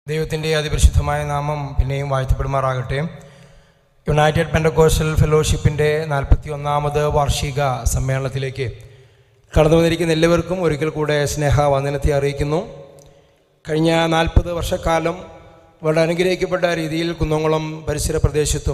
ദൈവത്തിൻ്റെ അതിപരിശുദ്ധമായ നാമം പിന്നെയും വാഴ്ത്തപ്പെടുമാറാകട്ടെ യുണൈറ്റഡ് പെൻഡക്കോസ്റ്റൽ ഫെലോഷിപ്പിൻ്റെ നാൽപ്പത്തി ഒന്നാമത് വാർഷിക സമ്മേളനത്തിലേക്ക് കടന്നു വന്നിരിക്കുന്ന എല്ലാവർക്കും ഒരിക്കൽ കൂടെ സ്നേഹ വന്ദനത്തെ അറിയിക്കുന്നു കഴിഞ്ഞ നാൽപ്പത് വർഷക്കാലം വളരെ അനുഗ്രഹിക്കപ്പെട്ട രീതിയിൽ കുന്നംകുളം പരിസര പ്രദേശത്തും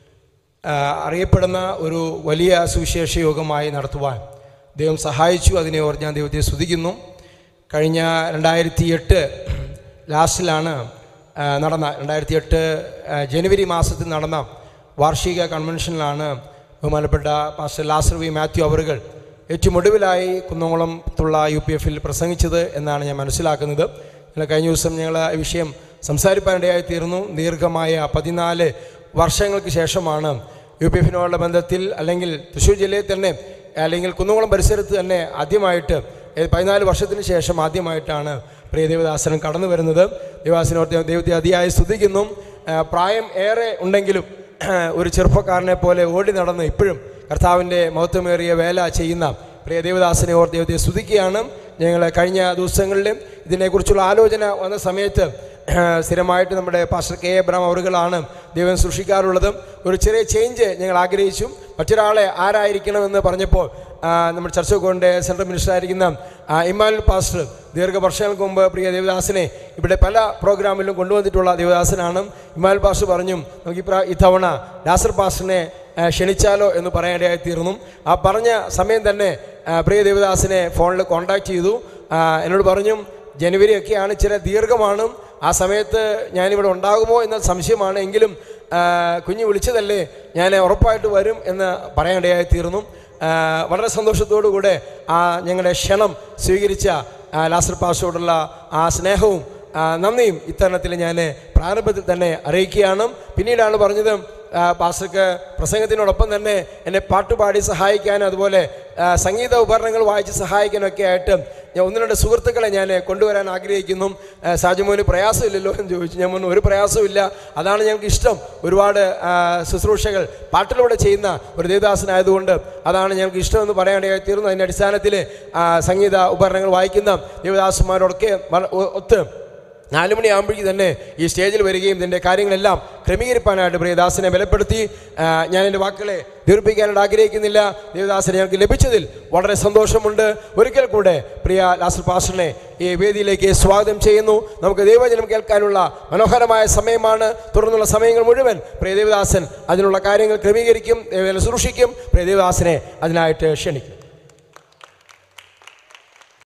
ആ, അറിയപ്പെടുന്ന ഒരു വലിയ സുവിശേഷ യോഗമായി നടത്തുവാൻ ദൈവം സഹായിച്ചു അതിനെ ഓർത്ത് ഞാൻ ദൈവത്തെ സ്തുതിക്കുന്നു കഴിഞ്ഞ രണ്ടായിരത്തി എട്ട് ലാസ്റ്റിലാണ് ആ, നടന്ന രണ്ടായിരത്തി എട്ട് ജനുവരി മാസത്തിൽ നടന്ന വാർഷിക കൺവെൻഷനിലാണ് ബഹുമാനപ്പെട്ട പാസ്റ്റർ ലാസർ വി മാത്യു അവറുകൾ ഏറ്റവും ഒടുവിലായി കുന്നംകുളത്തുള്ള യു പി എഫിൽ പ്രസംഗിച്ചത് എന്നാണ് ഞാൻ മനസ്സിലാക്കുന്നത് എന്നാൽ കഴിഞ്ഞ ദിവസം ഞങ്ങൾ ഈ വിഷയം സംസാരിപ്പാനിടയായി തീർന്നു ദീർഘമായ പതിനാല് വർഷങ്ങൾക്ക് ശേഷമാണ് യു പി എഫിനോടുള്ള ബന്ധത്തിൽ അല്ലെങ്കിൽ തൃശ്ശൂർ ജില്ലയിൽ തന്നെ അല്ലെങ്കിൽ കുന്നംകുളം പരിസരത്ത് തന്നെ ആദ്യമായിട്ട് ഏ, പതിനാല് വർഷത്തിന് ശേഷം ആദ്യമായിട്ടാണ് പ്രിയ ദേവദാസനം കടന്നു വരുന്നത് ദേവദാസനോർത്ത് ദൈവത്തെ അതിയായി സ്തുതിക്കുന്നു ആ, പ്രായം ഏറെ ഉണ്ടെങ്കിലും ഒരു ചെറുപ്പക്കാരനെ പോലെ ഓടി നടന്ന് ഇപ്പോഴും കർത്താവിൻ്റെ മഹത്വമേറിയ വേല ചെയ്യുന്ന പ്രിയ ദേവദാസനെ ഓർ ദൈവത്തെ സ്തുതിക്കുകയാണ് ഞങ്ങൾ കഴിഞ്ഞ ദിവസങ്ങളിലും ഇതിനെക്കുറിച്ചുള്ള ആലോചന വന്ന സമയത്ത് സ്ഥിരമായിട്ട് നമ്മുടെ പാസ്റ്റർ കെ എബ്രാം അവറുകളാണ് ദൈവം സൃഷ്ടിക്കാറുള്ളത് ഒരു ചെറിയ ചേഞ്ച് ഞങ്ങൾ ആഗ്രഹിച്ചു മറ്റൊരാളെ ആരായിരിക്കണമെന്ന് പറഞ്ഞപ്പോൾ ആ, നമ്മുടെ ചർച്ച കൊണ്ട് സെൻട്രൽ മിനിസ്റ്റർ ആയിരിക്കുന്ന ആ, ഇമ്മാനുൽ പാസ്റ്റർ ദീർഘവർഷങ്ങൾക്ക് മുമ്പ് പ്രിയ ദേവദാസിനെ ഇവിടെ പല പ്രോഗ്രാമിലും കൊണ്ടുവന്നിട്ടുള്ള ദേവദാസനാണ് ഇമ്മാനുൽ പാസ്റ്റർ പറഞ്ഞു നമുക്ക് ഇപ്രാ ഇത്തവണ നാസർ പാസ്റ്ററിനെ ആ, ക്ഷണിച്ചാലോ എന്ന് പറയാനിടയായി തീർന്നു ആ പറഞ്ഞ സമയം തന്നെ ആ, പ്രിയ ദേവദാസിനെ ഫോണിൽ കോൺടാക്ട് ചെയ്തു ആ, എന്നോട് പറഞ്ഞു ജനുവരി ഒക്കെയാണ് ചില ദീർഘമാണ് ആ സമയത്ത് ഞാനിവിടെ ഉണ്ടാകുമോ എന്ന സംശയമാണ് എങ്കിലും ആ, കുഞ്ഞ് വിളിച്ചതല്ലേ ഞാൻ ഉറപ്പായിട്ട് വരും എന്ന് പറയാനിടയായി തീർന്നു ആ, വളരെ സന്തോഷത്തോടു കൂടെ ആ ഞങ്ങളുടെ ക്ഷണം സ്വീകരിച്ച ആ, ലാസർ പാസ്റ്റോടുള്ള ആ സ്നേഹവും ആ, നന്ദിയും ഇത്തരണത്തിൽ ഞാൻ പ്രാരംഭത്തിൽ തന്നെ അറിയിക്കുകയാണ് പിന്നീടാണ് പറഞ്ഞത് ആ, പാസ്റ്റർക്ക് പ്രസംഗത്തിനോടൊപ്പം തന്നെ എന്നെ പാട്ടുപാടി സഹായിക്കാനും അതുപോലെ ആ, സംഗീത ഉപകരണങ്ങൾ വായിച്ച് സഹായിക്കാനൊക്കെ ആയിട്ട് ഞാൻ ഒന്ന് രണ്ട് സുഹൃത്തുക്കളെ ഞാൻ കൊണ്ടുവരാൻ ആഗ്രഹിക്കുന്നു ആ, സാജുമോന് പ്രയാസമില്ലല്ലോ എന്ന് ചോദിച്ചു ഞാൻ പറഞ്ഞു ഒരു പ്രയാസമില്ല അതാണ് ഞങ്ങൾക്ക് ഇഷ്ടം ഒരുപാട് ആ, ശുശ്രൂഷകൾ പാട്ടിലൂടെ ചെയ്യുന്ന ഒരു ദേവദാസനായതുകൊണ്ട് അതാണ് ഞങ്ങൾക്ക് ഇഷ്ടമെന്ന് പറയാനിടയായി തീർന്നു അതിൻ്റെ അടിസ്ഥാനത്തിൽ ആ, സംഗീത ഉപകരണങ്ങൾ വായിക്കുന്ന ദേവദാസന്മാരോടൊക്കെ വ- ഒ- ഒത്ത് നാല് മണിയാകുമ്പോഴേക്ക് തന്നെ ഈ സ്റ്റേജിൽ വരികയും ഇതിൻ്റെ കാര്യങ്ങളെല്ലാം ക്രമീകരിപ്പാനായിട്ട് പ്രിയദാസനെ ബലപ്പെടുത്തി ആ, ഞാൻ എൻ്റെ വാക്കുകളെ ദീർഘിപ്പിക്കാനായിട്ട് ആഗ്രഹിക്കുന്നില്ല ദേവദാസനെ ഞങ്ങൾക്ക് ലഭിച്ചതിൽ വളരെ സന്തോഷമുണ്ട് ഒരിക്കൽ കൂടെ പ്രിയ ലാസർ പാസ്റ്ററിനെ ഈ വേദിയിലേക്ക് സ്വാഗതം ചെയ്യുന്നു നമുക്ക് ദൈവജനം കേൾക്കാനുള്ള മനോഹരമായ സമയമാണ് തുടർന്നുള്ള സമയങ്ങൾ മുഴുവൻ പ്രിയ ദേവദാസൻ അതിനുള്ള കാര്യങ്ങൾ ക്രമീകരിക്കും ദൈവം ശുശ്രൂഷിക്കും പ്രിയ ദേവദാസനെ അതിനായിട്ട് ക്ഷണിക്കും